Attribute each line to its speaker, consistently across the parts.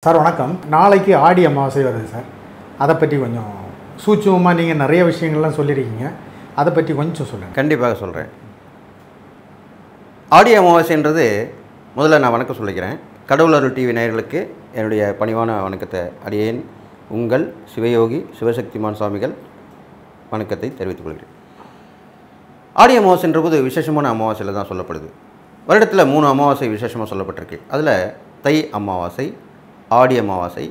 Speaker 1: sir வணக்கம் நாளைக்கு ஆடி அமாவாசை வருது சார் அதை பற்றி கொஞ்சம் சூட்சமமாக நீங்கள் நிறைய விஷயங்கள்லாம் சொல்லியிருக்கீங்க அதை பற்றி கொஞ்சம் சொல்லுங்கள்
Speaker 2: கண்டிப்பாக சொல்கிறேன் ஆடி அமாவாசைன்றது முதல்ல நான் வணக்கம் சொல்லிக்கிறேன் கடவுள் அருள் டிவி நேயர்களுக்கு என்னுடைய பணிவான வணக்கத்தை அடியேன் உங்கள் சிவயோகி சிவசக்திமான் சுவாமிகள் வணக்கத்தை தெரிவித்துக் கொள்கிறேன் ஆடி அமாவாசைன்ற போது விசேஷமான அமாவாசையில் தான் சொல்லப்படுது வருடத்தில் மூணு அமாவாசை விசேஷமாக சொல்லப்பட்டிருக்கு அதில் தை அமாவாசை ஆடி அமாவாசை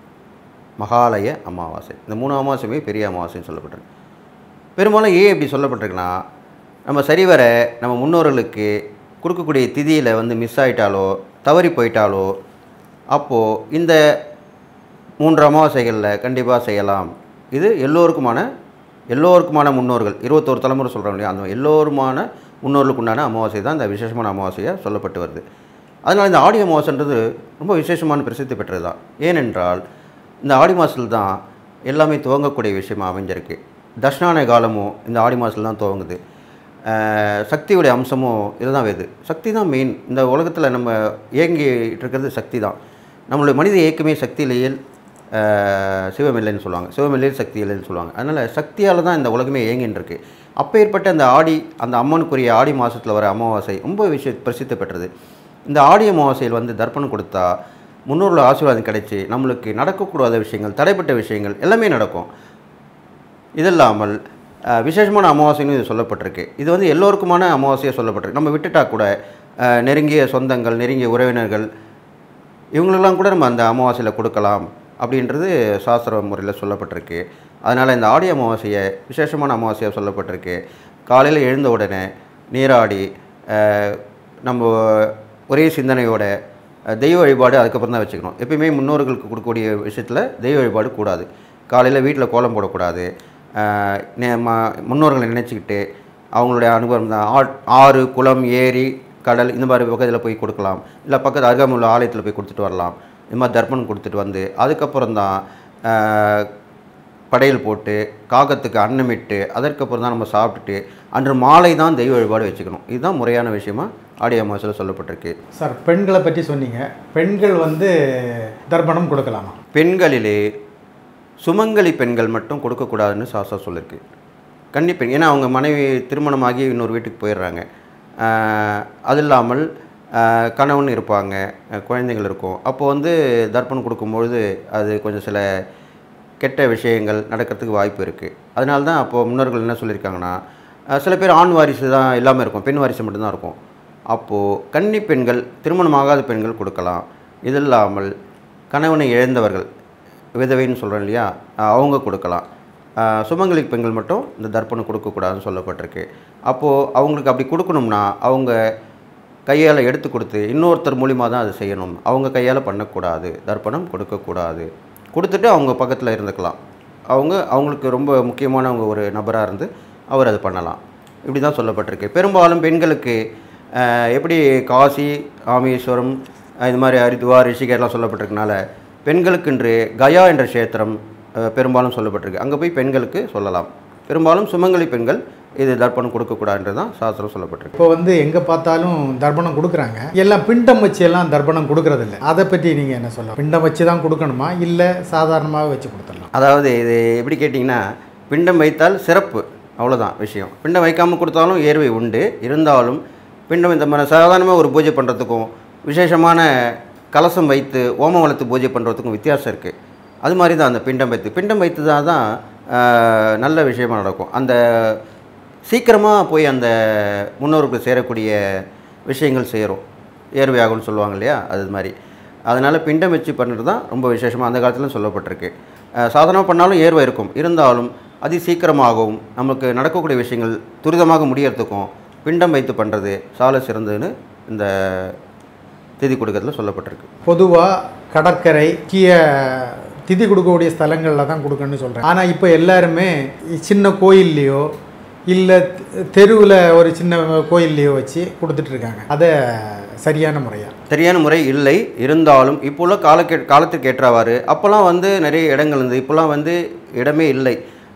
Speaker 2: மகாலய அமாவாசை இந்த மூணு அமாவாசையுமே பெரிய அமாவாசைன்னு சொல்லப்பட்டிருக்கு பெரும்பாலும் ஏன் இப்படி சொல்லப்பட்டிருக்குன்னா நம்ம சரிவர நம்ம முன்னோர்களுக்கு கொடுக்கக்கூடிய திதியில் வந்து மிஸ் ஆயிட்டாலோ தவறி போயிட்டாலோ அப்போது இந்த மூன்று அமாவாசைகளில் கண்டிப்பாக செய்யலாம் இது எல்லோருக்குமான எல்லோருக்குமான முன்னோர்கள் இருபத்தோரு தலைமுறை சொல்கிறோம் இல்லையா அந்த எல்லோருமான முன்னோர்களுக்கு உண்டான அமாவாசை தான் இந்த விசேஷமான அமாவாசையாக சொல்லப்பட்டு வருது அதனால் இந்த ஆடி அமாவாசைன்றது ரொம்ப விசேஷமான பிரசித்தி பெற்றது தான் ஏனென்றால் இந்த ஆடி மாதத்தில் தான் எல்லாமே துவங்கக்கூடிய விஷயமா அமைஞ்சிருக்கு தட்சிணான காலமும் இந்த ஆடி மாதத்தில் தான் துவங்குது அஹ் சக்தியுடைய அம்சமும் இதுதான் வேது சக்தி தான் மெயின் இந்த உலகத்தில் நம்ம இயங்கிட்டு இருக்கிறது சக்தி தான் நம்மளுடைய மனித இயக்கமே சக்தி இல்லையில் சிவமில்லைன்னு சொல்லுவாங்க சிவமில்லையில் சக்தி இல்லைன்னு சொல்லுவாங்க அதனால் சக்தியால் தான் இந்த உலகமே இயங்கின்னு இருக்கு அப்பேற்பட்ட அந்த ஆடி அந்த அம்மனுக்குரிய ஆடி மாதத்தில் வர அமாவாசை ரொம்ப விஷய பிரசித்தி பெற்றது இந்த ஆடி அமாவாசையில் வந்து தர்ப்பணம் கொடுத்தா முன்னோர்கள் ஆசீர்வாதம் கிடைச்சி நம்மளுக்கு நடக்கக்கூடாத விஷயங்கள் தடைப்பட்ட விஷயங்கள் எல்லாமே நடக்கும் இது இல்லாமல் அஹ், விசேஷமான அமாவாசைன்னு இது சொல்லப்பட்டிருக்கு இது வந்து எல்லோருக்குமான அமாவாசையாக சொல்லப்பட்டிருக்கு நம்ம விட்டுட்டா கூட அஹ், நெருங்கிய சொந்தங்கள் நெருங்கிய உறவினர்கள் இவங்களெல்லாம் கூட நம்ம அந்த அமாவாசையில் கொடுக்கலாம் அப்படின்றது சாஸ்திர முறையில் சொல்லப்பட்டிருக்கு அதனால் இந்த ஆடி அமாவாசையை விசேஷமான அமாவாசையாக சொல்லப்பட்டிருக்கு காலையில் எழுந்த உடனே நீராடி அஹ், நம்ம ஒரே சிந்தனையோட அஹ், தெய்வ வழிபாடு அதுக்கப்புறம் தான் வச்சுக்கணும் எப்பயுமே முன்னோர்களுக்கு கொடுக்கக்கூடிய விஷயத்தில் தெய்வ வழிபாடு கூடாது காலையில் வீட்டில் கோலம் போடக்கூடாது அஹ், நே- ம- முன்னோர்களை நினச்சிக்கிட்டு அவங்களுடைய அனுபவம் தான் ஆ ஆறு குளம் ஏரி கடல் இந்த மாதிரி பக்கத்தில் போய் கொடுக்கலாம் இல்லை பக்கத்து அருகாமையில் உள்ள ஆலயத்தில் போய் கொடுத்துட்டு வரலாம் இந்த மாதிரி தர்ப்பணம் கொடுத்துட்டு வந்து அதுக்கப்புறம் தான் அஹ், படையல் போட்டு காகத்துக்கு அன்னமிட்டு அதற்கப்புறம் தான் நம்ம சாப்பிட்டுட்டு அன்று மாலை தான் தெய்வ வழிபாடு வச்சுக்கணும் இதுதான் முறையான விஷயமா ஆடி அமாவாசையில் சொல்லப்பட்டிருக்கு
Speaker 1: சார் பெண்களை பற்றி சொன்னீங்க பெண்கள் வந்து தர்ப்பணம் கொடுக்கலாமா
Speaker 2: பெண்களிலே சுமங்கலி பெண்கள் மட்டும் கொடுக்கக்கூடாதுன்னு சாஸ்திரம் சொல்லியிருக்கு கன்னிப்பெண் ஏன்னா அவங்க மனைவி திருமணமாகி இன்னொரு வீட்டுக்கு போயிடுறாங்க ஆஹ் அது இல்லாமல் ஆஹ் கணவன் இருப்பாங்க ஆஹ் குழந்தைகள் இருக்கும் அப்போ வந்து தர்ப்பணம் கொடுக்கும்பொழுது அது கொஞ்சம் சில கெட்ட விஷயங்கள் நடக்கிறதுக்கு வாய்ப்பு இருக்குது அதனால தான் அப்போது முன்னோர்கள் என்ன சொல்லியிருக்காங்கன்னா ஆஹ் சில பேர் ஆண் வாரிசு தான் இல்லாமல் இருக்கும் பெண் வாரிசு மட்டும்தான் இருக்கும் அப்போது கன்னி பெண்கள் திருமணமாகாத பெண்கள் கொடுக்கலாம் இது இல்லாமல் கணவனை இழந்தவர்கள் விதவைன்னு சொல்கிறோம் இல்லையா அஹ் அவங்க கொடுக்கலாம் அஹ் சுமங்கலி பெண்கள் மட்டும் இந்த தர்ப்பணம் கொடுக்கக்கூடாதுன்னு சொல்லப்பட்டிருக்கு அப்போது அவங்களுக்கு அப்படி கொடுக்கணும்னா அவங்க கையால் எடுத்து கொடுத்து இன்னொருத்தர் மூலிமா தான் அது செய்யணும் அவங்க கையால் பண்ணக்கூடாது தர்ப்பணம் கொடுக்கக்கூடாது கொடுத்துட்டு அவங்க பக்கத்தில் இருந்துக்கலாம் அவங்க அவங்களுக்கு ரொம்ப முக்கியமானவங்க ஒரு நபராக இருந்து அவர் அது பண்ணலாம் இப்படி தான் சொல்லப்பட்டிருக்கு பெரும்பாலும் பெண்களுக்கு அஹ், எப்படி காசி ராமேஸ்வரம் அஹ், இது மாதிரி ஹரித்வார் ரிஷிகர்லாம் சொல்லப்பட்டிருக்கனால பெண்களுக்கென்று கயா என்ற க்ஷேத்திரம் அஹ், பெரும்பாலும் சொல்லப்பட்டிருக்கு அங்கே போய் பெண்களுக்கு சொல்லலாம் பெரும்பாலும் சுமங்கலி பெண்கள் இது தர்ப்பணம் கொடுக்கக்கூடாதுன்றது தான் சாஸ்திரம் சொல்லப்பட்டிருக்கு
Speaker 1: இப்போ வந்து எங்கே பார்த்தாலும் தர்ப்பணம் கொடுக்குறாங்க எல்லாம் பிண்டம் வச்சு எல்லாம் தர்ப்பணம் கொடுக்கறதில்ல அதை பற்றி நீங்கள் என்ன சொல்ல பிண்டம் வச்சு தான் கொடுக்கணுமா இல்லை சாதாரணமாக வச்சு கொடுத்துடலாம்
Speaker 2: அதாவது இது எப்படி கேட்டிங்கன்னா பிண்டம் வைத்தால் சிறப்பு அவ்வளோதான் விஷயம் பிண்டம் வைக்காமல் கொடுத்தாலும் ஏர்வை உண்டு இருந்தாலும் பிண்டம் இந்த மாதிரி சாதாரணமாக ஒரு பூஜை பண்ணுறதுக்கும் விசேஷமான கலசம் வைத்து ஓமம் வளர்த்து பூஜை பண்ணுறதுக்கும் வித்தியாசம் இருக்குது அது மாதிரி தான் அந்த பிண்டம் வைத்து பிண்டம் வைத்து தான் தான் ஆஹ், நல்ல விஷயமா நடக்கும் அந்த சீக்கிரமாக போய் அந்த முன்னோருக்கு சேரக்கூடிய விஷயங்கள் சேரும் ஏர்வையாகும்னு சொல்லுவாங்க இல்லையா அது மாதிரி அதனால் பிண்டம் வச்சு பண்ணுறது தான் ரொம்ப விசேஷமாக அந்த காலத்துலையும் சொல்லப்பட்டிருக்கு அஹ் சாதாரணமாக பண்ணாலும் ஏர்வை இருக்கும் இருந்தாலும் அதி சீக்கிரமாகவும் நமக்கு நடக்கக்கூடிய விஷயங்கள் துரிதமாக முடியறதுக்கும் பிண்டம் வைத்து பண்ணுறது சால சிறந்ததுன்னு இந்த திதி கொடுக்கறதுல சொல்லப்பட்டிருக்கு
Speaker 1: பொதுவாக கடற்கரை கீழ திதி கொடுக்கக்கூடிய ஸ்தலங்களில் தான் கொடுக்கணும்னு சொல்கிறேன் ஆனால் இப்போ எல்லாருமே சின்ன கோயில்லையோ இல்லை தெருவில் ஒரு சின்ன கோயில்லையோ வச்சு கொடுத்துட்டு இருக்காங்க அதை சரியான முறையாக
Speaker 2: சரியான முறை இல்லை இருந்தாலும் இப்போ உள்ள காலக்கே காலத்துக்கு ஏற்றவாறு அப்போல்லாம் வந்து நிறைய இடங்கள் இருந்தது இப்போல்லாம் வந்து இடமே இல்லை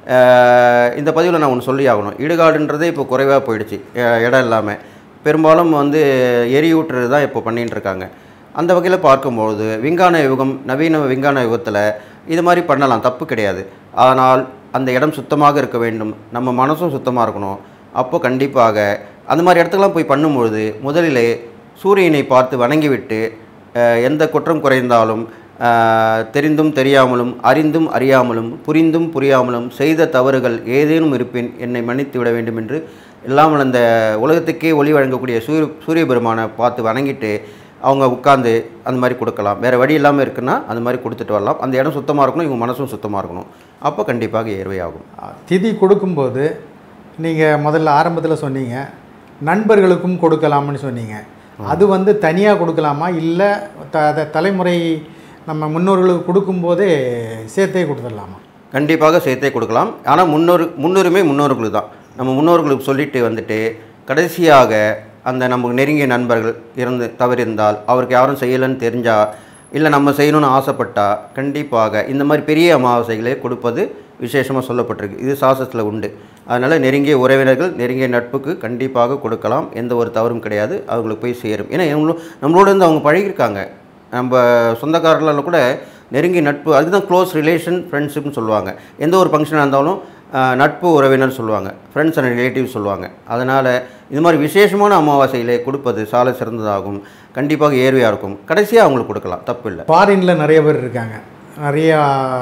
Speaker 2: அஹ் இந்த பதிவில் நான் ஒன்று சொல்லி ஆகணும் இடுகாடுன்றதே இப்போ குறைவாக போயிடுச்சு அஹ் இடம் இல்லாமல் பெரும்பாலும் வந்து எரியூட்டுறது தான் இப்போ பண்ணிட்டு இருக்காங்க அந்த வகையில் பார்க்கும்பொழுது விஞ்ஞான யுகம் நவீன விஞ்ஞான யுகத்தில் இது மாதிரி பண்ணலாம் தப்பு கிடையாது ஆனால் அந்த இடம் சுத்தமாக இருக்க வேண்டும் நம்ம மனசும் சுத்தமாக இருக்கணும் அப்போ கண்டிப்பாக அந்த மாதிரி இடத்துக்கெல்லாம் போய் பண்ணும்பொழுது முதலிலே சூரியனை பார்த்து வணங்கிவிட்டு அஹ், எந்த குற்றம் குறைந்தாலும் அஹ், தெரிந்தும் தெரியாமலும் அறிந்தும் அறியாமலும் புரிந்தும் புரியாமலும் செய்த தவறுகள் ஏதேனும் இருப்பின் என்னை மன்னித்து விட வேண்டும் என்று இல்லாமல் அந்த உலகத்துக்கே ஒளி வழங்கக்கூடிய சூரிய சூரிய பெருமானை பார்த்து வணங்கிட்டு அவங்க உட்காந்து அந்த மாதிரி கொடுக்கலாம் வேறு வழி இல்லாமல் இருக்குன்னா அந்த மாதிரி கொடுத்துட்டு வரலாம் அந்த இடம் சுத்தமாக இருக்கணும் இவங்க மனசும் சுத்தமாக இருக்கணும் அப்போ கண்டிப்பாக ஏர்வையாகும்
Speaker 1: திதி கொடுக்கும்போது நீங்கள் முதல்ல ஆரம்பத்தில் சொன்னீங்க நண்பர்களுக்கும் கொடுக்கலாம்னு சொன்னீங்க அது வந்து தனியாக கொடுக்கலாமா இல்லை த த- தலைமுறை நம்ம முன்னோர்களுக்கு கொடுக்கும்போதே சேர்த்தே கொடுத்துடலாமா
Speaker 2: கண்டிப்பாக சேர்த்தே கொடுக்கலாம் ஆனால் முன்னோர் முன்னுரிமை முன்னோர்களுக்கு தான் நம்ம முன்னோர்களுக்கு சொல்லிட்டு வந்துட்டு கடைசியாக அந்த நமக்கு நெருங்கிய நண்பர்கள் இருந்து தவறிருந்தால் அவருக்கு யாரும் செய்யலைன்னு தெரிஞ்சால் இல்லை நம்ம செய்யணும்னு ஆசைப்பட்டா கண்டிப்பாக இந்த மாதிரி பெரிய அமாவாசைகளே கொடுப்பது விசேஷமாக சொல்லப்பட்டிருக்கு இது சாஸ்திரத்தில் உண்டு அதனால் நெருங்கிய உறவினர்கள் நெருங்கிய நட்புக்கு கண்டிப்பாக கொடுக்கலாம் எந்த ஒரு தவறும் கிடையாது அவங்களுக்கு போய் சேரும் ஏன்னா இவங்களும் நம்மளோட இருந்து அவங்க பழகியிருக்காங்க நம்ம சொந்தக்காரர்கள் கூட நெருங்கிய நட்பு அதுதான் க்ளோஸ் ரிலேஷன் ஃப்ரெண்ட்ஷிப்னு சொல்லுவாங்க எந்த ஒரு ஃபங்க்ஷனாக இருந்தாலும் ஆஹ், நட்பு உறவினர் சொல்லுவாங்க ஃப்ரெண்ட்ஸ் அண்ட் ரிலேட்டிவ் சொல்லுவாங்க அதனால் இது மாதிரி விசேஷமான அமாவாசையிலே கொடுப்பது சால சிறந்ததாகும் கண்டிப்பாக ஏர்வையாக இருக்கும் கடைசியாக அவங்களுக்கு கொடுக்கலாம் தப்பு இல்லை
Speaker 1: ஃபாரினில் நிறைய பேர் இருக்காங்க நிறையா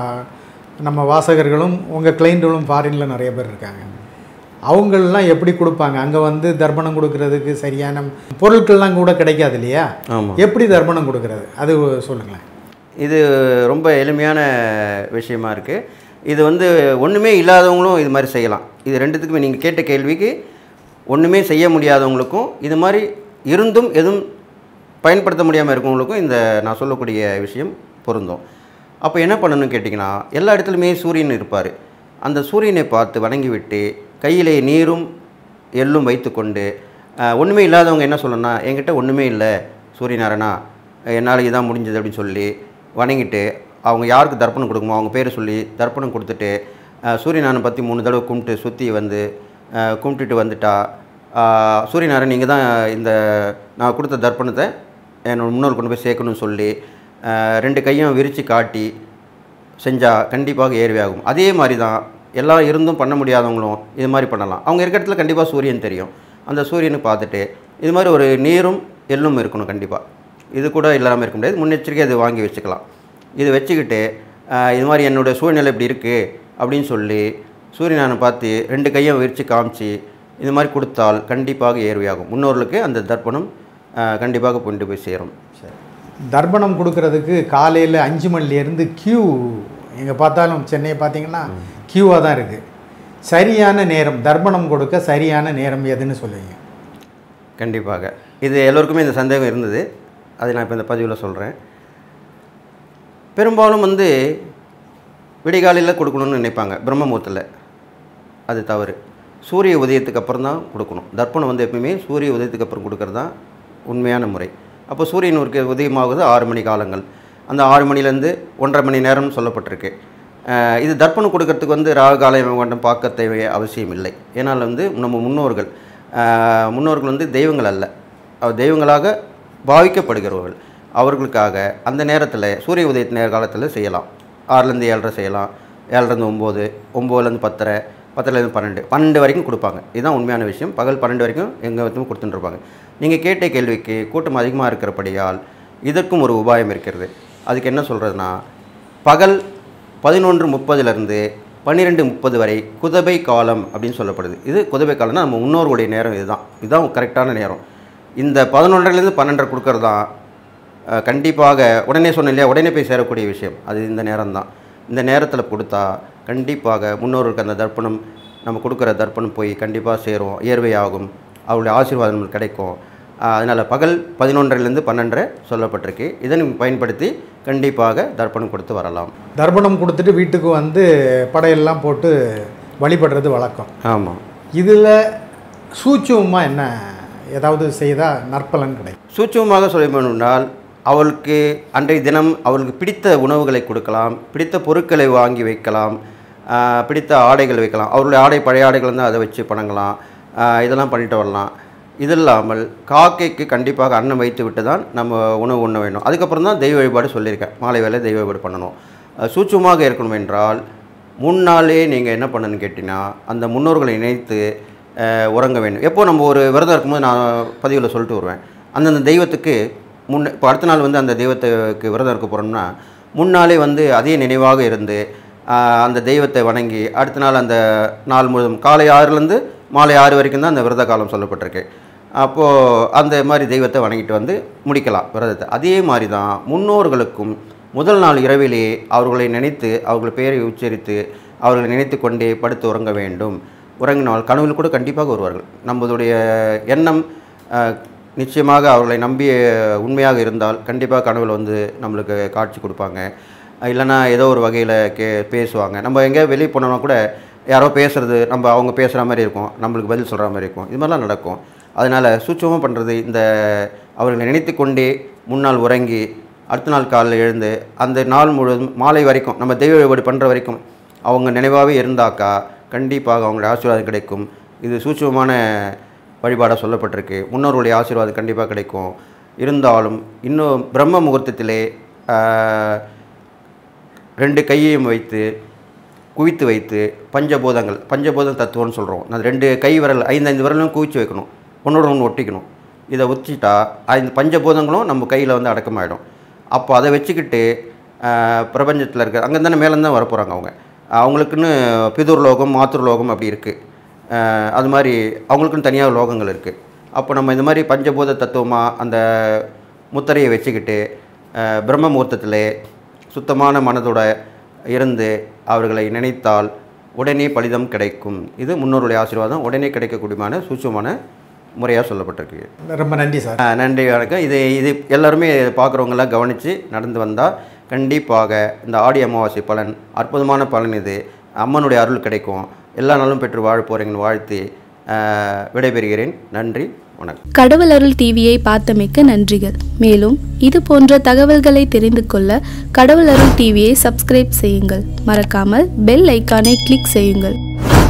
Speaker 1: நம்ம வாசகர்களும் உங்கள் கிளைண்ட்களும் ஃபாரினில் நிறைய பேர் இருக்காங்க அவங்களெலாம் எப்படி கொடுப்பாங்க அங்கே வந்து தர்ப்பணம் கொடுக்கறதுக்கு சரியான பொருட்கள்லாம் கூட கிடைக்காது இல்லையா
Speaker 2: ஆமாம்
Speaker 1: எப்படி தர்ப்பணம் கொடுக்கறது அது சொல்லுங்களேன்
Speaker 2: இது ரொம்ப எளிமையான விஷயமா இருக்குது இது வந்து ஒன்றுமே இல்லாதவங்களும் இது மாதிரி செய்யலாம் இது ரெண்டுத்துக்குமே நீங்கள் கேட்ட கேள்விக்கு ஒன்றுமே செய்ய முடியாதவங்களுக்கும் இது மாதிரி இருந்தும் எதுவும் பயன்படுத்த முடியாமல் இருக்கவங்களுக்கும் இந்த நான் சொல்லக்கூடிய விஷயம் பொருந்தும் அப்போ என்ன பண்ணணும்னு கேட்டிங்கன்னா எல்லா இடத்துலையுமே சூரியன் இருப்பார் அந்த சூரியனை பார்த்து வணங்கிவிட்டு கையிலே நீரும் எள்ளும் வைத்துக்கொண்டு அஹ், ஒன்றுமே இல்லாதவங்க என்ன சொல்லணும்னா என்கிட்ட ஒன்றுமே இல்லை சூரியநாராயணா என்னால் இதான் முடிஞ்சது அப்படின்னு சொல்லி வணங்கிட்டு அவங்க யாருக்கு தர்ப்பணம் கொடுக்குமோ அவங்க பேரை சொல்லி தர்ப்பணம் கொடுத்துட்டு அஹ், சூரியநாராயணன் பற்றி மூணு தடவை கும்பிட்டு சுற்றி வந்து அஹ், கும்பிட்டுட்டு வந்துட்டா அஹ், சூரியநாராயணன் நீங்கள் தான் இந்த நான் கொடுத்த தர்ப்பணத்தை என்னோட முன்னோர் கொண்டு போய் சேர்க்கணும்னு சொல்லி அஹ், ரெண்டு கையும் விரித்து காட்டி செஞ்சால் கண்டிப்பாக ஏர்வையாகும் அதே மாதிரி தான் எல்லாம் இருந்தும் பண்ண முடியாதவங்களும் இது மாதிரி பண்ணலாம் அவங்க இருக்க இடத்துல கண்டிப்பாக சூரியன் தெரியும் அந்த சூரியனை பார்த்துட்டு இது மாதிரி ஒரு நீரும் எள்ளும் இருக்கணும் கண்டிப்பாக இது கூட இல்லாமல் இருக்க முடியாது முன்னெச்சரிக்கை இது வாங்கி வச்சுக்கலாம் இது வச்சுக்கிட்டு ஆஹ், இது மாதிரி என்னோடய சூழ்நிலை இப்படி இருக்குது அப்படின்னு சொல்லி சூரியனானை பார்த்து ரெண்டு கையும் விரித்து காமிச்சு இது மாதிரி கொடுத்தால் கண்டிப்பாக ஏர்வையாகும் முன்னோர்களுக்கு அந்த தர்ப்பணம் ஆஹ், கண்டிப்பாக கொண்டு போய் சேரும் சரி
Speaker 1: தர்ப்பணம் கொடுக்கறதுக்கு காலையில் அஞ்சு மணிலேருந்து கியூ எங்கே பார்த்தாலும் சென்னையை பார்த்தீங்கன்னா கியூவாக தான் இருக்குது சரியான நேரம் தர்ப்பணம் கொடுக்க சரியான நேரம் எதுன்னு சொல்லுவீங்க
Speaker 2: கண்டிப்பாக இது எல்லோருக்குமே இந்த சந்தேகம் இருந்தது அதை நான் இப்போ இந்த பதிவில் சொல்கிறேன் பெரும்பாலும் வந்து விடிகாலையில் கொடுக்கணும்னு நினைப்பாங்க பிரம்மமுகூர்த்தத்தில் அது தவறு சூரிய உதயத்துக்கு அப்புறம் தான் கொடுக்கணும் தர்ப்பணம் வந்து எப்பவுமே சூரிய உதயத்துக்கு அப்புறம் கொடுக்கறது தான் உண்மையான முறை அப்போ சூரியன் ஒரு உதயமாகுது ஆறு மணி காலங்கள் அந்த ஆறு மணிலேருந்து ஒன்றரை மணி நேரம்னு சொல்லப்பட்டிருக்கு அஹ் இது தர்ப்பணம் கொடுக்கறதுக்கு வந்து ராகு காலம் கொண்டம் பார்க்க தேவை அவசியம் இல்லை ஏன்னால் வந்து நம்ம முன்னோர்கள் அஹ் முன்னோர்கள் வந்து தெய்வங்கள் அல்ல அவர் தெய்வங்களாக பாவிக்கப்படுகிறவர்கள் அவர்களுக்காக அந்த நேரத்தில் சூரிய உதய நேர காலத்தில் செய்யலாம் ஆறுலேருந்து ஏழரை செய்யலாம் ஏழரைலேருந்து ஒம்பது ஒம்போதுலேருந்து பத்தரை பத்தரைலேருந்து பன்னெண்டு பன்னெண்டு வரைக்கும் கொடுப்பாங்க இதுதான் உண்மையான விஷயம் பகல் பன்னெண்டு வரைக்கும் எங்கள் வரைக்கும் கொடுத்துட்டுருப்பாங்க நீங்கள் கேட்ட கேள்விக்கு கூட்டம் அதிகமாக இருக்கிறபடியால் இதற்கும் ஒரு உபாயம் இருக்கிறது அதுக்கு என்ன சொல்கிறதுனா பகல் பதினொன்று முப்பதுலேருந்து பன்னிரெண்டு முப்பது வரை குதபை காலம் அப்படின்னு சொல்லப்படுது இது குதபை காலம்னா நம்ம முன்னோர்களுடைய நேரம் இதுதான் இதுதான் கரெக்டான நேரம் இந்த பதினொன்றிலேருந்து பன்னெண்டரை கொடுக்கறது தான் அஹ், கண்டிப்பாக உடனே சொன்னேன் இல்லையா உடனே போய் சேரக்கூடிய விஷயம் அது இந்த நேரம் தான் இந்த நேரத்தில் கொடுத்தா கண்டிப்பாக முன்னோருக்கு அந்த தர்ப்பணம் நம்ம கொடுக்குற தர்ப்பணம் போய் கண்டிப்பாக சேரும் இயற்கையாகும் அவருடைய ஆசீர்வாதம் நமக்கு கிடைக்கும் அதனால் பகல் பதினொன்றிலேருந்து பன்னெண்டரை சொல்லப்பட்டிருக்கு இதை நீங்கள் பயன்படுத்தி கண்டிப்பாக தர்ப்பணம் கொடுத்து வரலாம்
Speaker 1: தர்ப்பணம் கொடுத்துட்டு வீட்டுக்கு வந்து படையெல்லாம் போட்டு வழிபடுறது வழக்கம்
Speaker 2: ஆமாம்
Speaker 1: இதில் சூட்சமாக என்ன ஏதாவது செய்தால் நற்பலன் கிடைக்கும்
Speaker 2: சூட்சமாக சொல்ல வேண்டுமென்றால் அவளுக்கு அன்றைய தினம் அவளுக்கு பிடித்த உணவுகளை கொடுக்கலாம் பிடித்த பொருட்களை வாங்கி வைக்கலாம் ஆஹ் பிடித்த ஆடைகள் வைக்கலாம் அவருடைய ஆடை பழைய ஆடைகள் இருந்தால் அதை வச்சு பண்ணலாம் ஆஹ் இதெல்லாம் பண்ணிட்டு வரலாம் இது இல்லாமல் காக்கைக்கு கண்டிப்பாக அன்னம் வைத்து விட்டு தான் நம்ம உணவு உண்ண வேண்டும் அதுக்கப்புறம் தான் தெய்வ வழிபாடு சொல்லியிருக்கேன் மாலை வேலை தெய்வ வழிபாடு பண்ணணும் அஹ் சூட்சுமமாக இருக்கணும் என்றால் முன்னாலே நீங்கள் என்ன பண்ணணும்னு கேட்டிங்கன்னா அந்த முன்னோர்களை இணைத்து அஹ், உறங்க வேண்டும் எப்போ நம்ம ஒரு விரதம் இருக்கும்போது நான் பதிவில் சொல்லிட்டு வருவேன் அந்தந்த தெய்வத்துக்கு முன்ன இப்போ அடுத்த நாள் வந்து அந்த தெய்வத்துக்கு விரதம் இருக்க போகிறோம்னா முன்னாலே வந்து அதே நினைவாக இருந்து ஆஹ், அந்த தெய்வத்தை வணங்கி அடுத்த நாள் அந்த நாள் முழுவதும் காலை ஆறுலேருந்து மாலை ஆறு வரைக்கும் தான் அந்த விரத காலம் சொல்லப்பட்டிருக்கு அப்போது அந்த மாதிரி தெய்வத்தை வணங்கிட்டு வந்து முடிக்கலாம் விரதத்தை அதே மாதிரி தான் முன்னோர்களுக்கும் முதல் நாள் இரவிலே அவர்களை நினைத்து அவர்கள் பெயரை உச்சரித்து அவர்களை நினைத்து கொண்டே படுத்து உறங்க வேண்டும் உறங்கினால் கனவில் கூட கண்டிப்பாக வருவார்கள் நம்மளுடைய எண்ணம் ஆஹ், நிச்சயமாக அவர்களை நம்பி உண்மையாக இருந்தால் கண்டிப்பாக கனவில் வந்து நம்மளுக்கு காட்சி கொடுப்பாங்க இல்லைன்னா ஏதோ ஒரு வகையில் கே பேசுவாங்க நம்ம எங்கேயோ வெளியே போனோம்னா கூட யாரோ பேசுகிறது நம்ம அவங்க பேசுகிற மாதிரி இருக்கும் நம்மளுக்கு பதில் சொல்கிற மாதிரி இருக்கும் இது மாதிரிலாம் நடக்கும் அதனால் சூட்சமாக பண்ணுறது இந்த அவர்களை நினைத்து கொண்டே முன்னால் உறங்கி அடுத்த நாள் காலையில் எழுந்து அந்த நாள் முழுவதும் மாலை வரைக்கும் நம்ம தெய்வ வழிபாடு பண்ணுற வரைக்கும் அவங்க நினைவாகவே இருந்தாக்கா கண்டிப்பாக அவங்களுடைய ஆசீர்வாதம் கிடைக்கும் இது சூட்சமான வழிபாடாக சொல்லப்பட்டிருக்கு முன்னோர்களுடைய ஆசீர்வாதம் கண்டிப்பாக கிடைக்கும் இருந்தாலும் இன்னும் பிரம்ம முகூர்த்தத்திலே ஆஹ், ரெண்டு கையையும் வைத்து குவித்து வைத்து பஞ்சபூதங்கள் பஞ்சபூதம் தத்துவம்னு சொல்கிறோம் அந்த ரெண்டு கை விரல் ஐந்து ஐந்து விரலும் குவிச்சு வைக்கணும் ஒன்றோட ஒன்று ஒட்டிக்கணும் இதை ஒத்திட்டா ஐந்து பஞ்சபூதங்களும் நம்ம கையில் வந்து அடக்கமாயிடும் அப்போ அதை வச்சுக்கிட்டு பிரபஞ்சத்தில் இருக்க அங்கே தானே மேலே தான் வரப்போகிறாங்க அவங்க அவங்களுக்குன்னு பிதுர் லோகம் மாத்துர் லோகம் அப்படி இருக்குது அது மாதிரி அவங்களுக்குன்னு தனியாக லோகங்கள் இருக்குது அப்போ நம்ம இந்த மாதிரி பஞ்சபூத தத்துவமாக அந்த முத்திரையை வச்சுக்கிட்டு அஹ், பிரம்ம முகூர்த்தத்திலே சுத்தமான மனதோட இருந்து அவர்களை நினைத்தால் உடனே பலிதம் கிடைக்கும் இது முன்னோருடைய ஆசீர்வாதம் உடனே கிடைக்கக்கூடியமான சூட்சமான முறையாக சொல்லப்பட்டிருக்கு
Speaker 1: ரொம்ப நன்றி சார்
Speaker 2: ஆ, நன்றி வணக்கம் இது இது எல்லாருமே பார்க்குறவங்கெல்லாம் கவனித்து நடந்து வந்தால் கண்டிப்பாக இந்த ஆடி அமாவாசை பலன் அற்புதமான பலன் இது அம்மனுடைய அருள் கிடைக்கும் எல்லா நாளும் பெற்று வாழ போகிறீங்கன்னு வாழ்த்தி ஆ, விடைபெறுகிறேன் நன்றி வணக்கம்
Speaker 3: கடவுள் அருள் டிவியை பார்த்தமைக்க நன்றிகள் மேலும் இது போன்ற தகவல்களை தெரிந்து கொள்ள கடவுள் அருள் டிவியை சப்ஸ்கிரைப் செய்யுங்கள் மறக்காமல் பெல் ஐக்கானை கிளிக் செய்யுங்கள்